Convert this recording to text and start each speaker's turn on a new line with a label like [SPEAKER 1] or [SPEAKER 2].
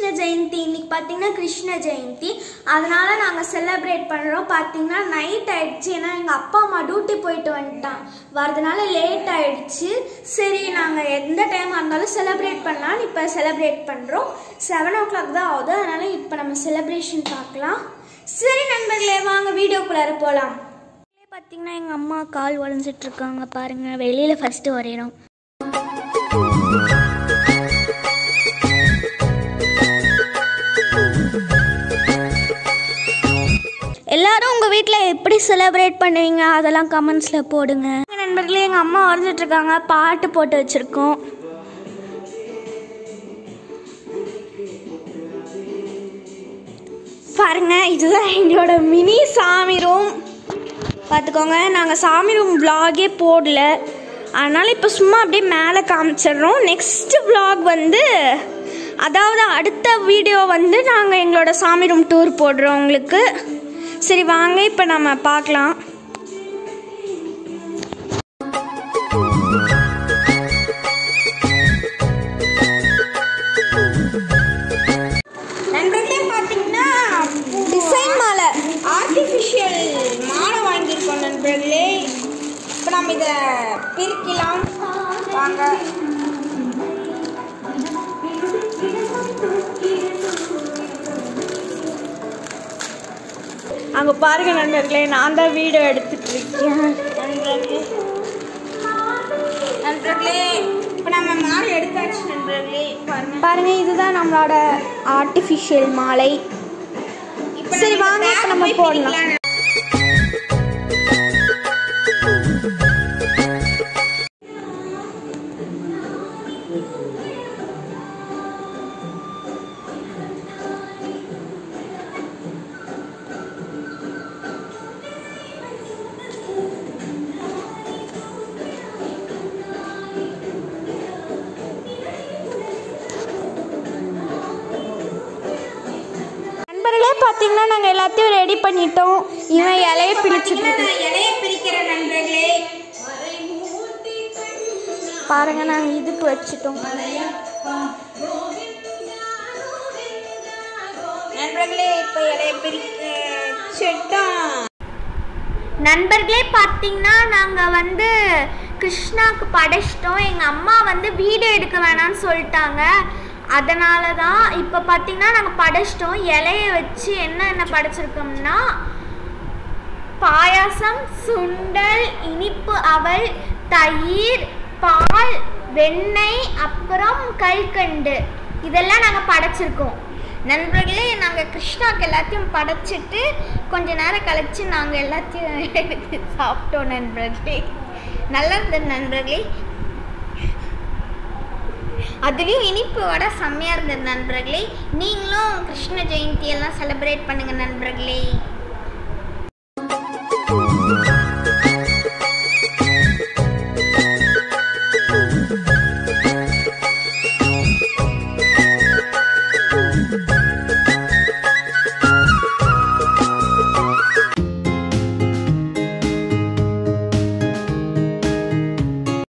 [SPEAKER 1] கிருஷ்ண ஜெயந்தி இன்னைக்கு பார்த்தீங்கன்னா கிருஷ்ண ஜெயந்தி அதனால நாங்கள் செலிப்ரேட் பண்ணுறோம் பார்த்தீங்கன்னா நைட் ஆயிடுச்சு ஏன்னா எங்கள் அப்பா அம்மா டியூட்டி போயிட்டு வந்துட்டான் வரதுனால லேட் ஆயிடுச்சு சரி நாங்கள் எந்த டைமாக இருந்தாலும் செலிப்ரேட் பண்ணலாம்னு இப்போ செலிப்ரேட் பண்ணுறோம் செவன் ஓ கிளாக் தான் ஆகுது அதனால இப்போ நம்ம செலிப்ரேஷன் பார்க்கலாம் சரி நண்பர்களே வாங்க வீடியோக்குள்ளார போகலாம் பார்த்தீங்கன்னா எங்கள் அம்மா கால் உடஞ்சிட்டு இருக்காங்க பாருங்கள் வெளியில் ஃபஸ்ட்டு வரைகிறோம் எல்லாரும் உங்கள் வீட்டில் எப்படி செலிப்ரேட் பண்ணுவீங்க அதெல்லாம் கமெண்ட்ஸில் போடுங்க நண்பர்களே எங்கள் அம்மா வரைஞ்சிட்டு இருக்காங்க பாட்டு போட்டு வச்சுருக்கோம் பாருங்க இதுதான் எங்களோட மினி சாமி ரூம் பார்த்துக்கோங்க நாங்கள் சாமி ரூம் vlog-ஏ போடல அதனால் இப்போ சும்மா அப்படியே மேலே காமிச்சிடுறோம் நெக்ஸ்ட் vlog வந்து அதாவது அடுத்த வீடியோ வந்து நாங்கள் எங்களோட சாமி ரூம் டூர் போடுறோம் உங்களுக்கு சரி வாங்க இப்போ நம்ம பார்க்கலாம்
[SPEAKER 2] நண்பர்களே பார்த்தீங்கன்னா
[SPEAKER 1] டிசைன் மாலை
[SPEAKER 2] ஆர்டிஃபிஷியல் மாலை வாங்கியிருக்கோம் நண்பர்களே இப்போ நம்ம இதை பிரிக்கலாம் வாங்க
[SPEAKER 1] அங்கே பாருங்க நண்பர்களே நான் தான் வீடியோ எடுத்துட்டு இருக்கேன்
[SPEAKER 2] நண்பர்களே நண்பர்களே இப்போ நம்ம மாலை எடுத்தாச்சு நண்பர்களே பாருங்க
[SPEAKER 1] பாருங்க இதுதான் நம்மளோட ஆர்டிஃபிஷியல் மாலை
[SPEAKER 2] இப்போ
[SPEAKER 1] சரி, வாங்க, இப்ப நம்ம
[SPEAKER 2] போய்
[SPEAKER 1] போடலாம்.
[SPEAKER 2] பிரிக்கலாம்.
[SPEAKER 1] நண்பர்களே பார்த்தீங்கன்னா நாங்கள் எல்லாத்தையும் ரெடி பண்ணிட்டோம் இவன் இலைய பிடிச்சிட்டு
[SPEAKER 2] பார்த்தீங்கன்னா நான் இலைய பிரிக்கிறேன் நண்பர்களே
[SPEAKER 1] பாருங்க நாங்கள் இதுக்கு வச்சுட்டோம்
[SPEAKER 2] நண்பர்களே இப்போ இலைய பிரிக்க செட்டோம்
[SPEAKER 1] நண்பர்களே பார்த்தீங்கன்னா நாங்கள் வந்து கிருஷ்ணாவுக்கு படைச்சிட்டோம் எங்கள் அம்மா வந்து வீடியோ எடுக்க வேணாம்னு சொல்லிட்டாங்க அதனால தான் இப்போ பார்த்தீங்கன்னா நாங்கள் படைச்சிட்டோம் இலைய வச்சு என்ன என்ன படைச்சிருக்கோம்னா பாயாசம் சுண்டல் இனிப்பு அவல் தயிர் பால் வெண்ணெய் அப்புறம் கல்கண்டு இதெல்லாம் நாங்கள் படைச்சிருக்கோம் நண்பர்களே நாங்கள் கிருஷ்ணாவுக்கு எல்லாத்தையும் படைச்சிட்டு கொஞ்ச நேரம் கழிச்சு நாங்கள் எல்லாத்தையும் எடுத்து சாப்பிட்டோம் நண்பர்களே நல்லா இருந்தது நண்பர்களே அதுலேயும் இனிப்பு வடை செம்மையாக இருந்தது நண்பர்களே நீங்களும் கிருஷ்ண ஜெயந்தி எல்லாம் செலிப்ரேட் பண்ணுங்கள் நண்பர்களே